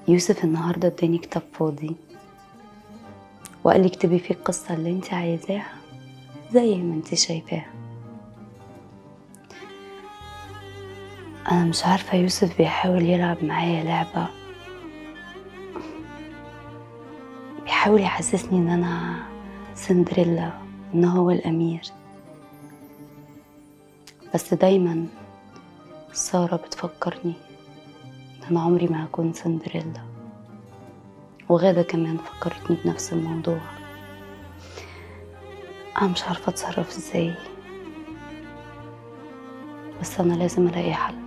يوسف النهاردة اداني كتاب فاضي وقال لي اكتبي فيه القصة اللي انت عايزاها زي ما انت شايفاها انا مش عارفة يوسف بيحاول يلعب معايا لعبة بيحاول يحسسني ان انا سندريلا ان هو الامير بس دايما سارة بتفكرني ان انا عمري ما هكون سندريلا وغادة كمان فكرتني بنفس الموضوع انا مش عارفة اتصرف ازاي بس انا لازم الاقي حل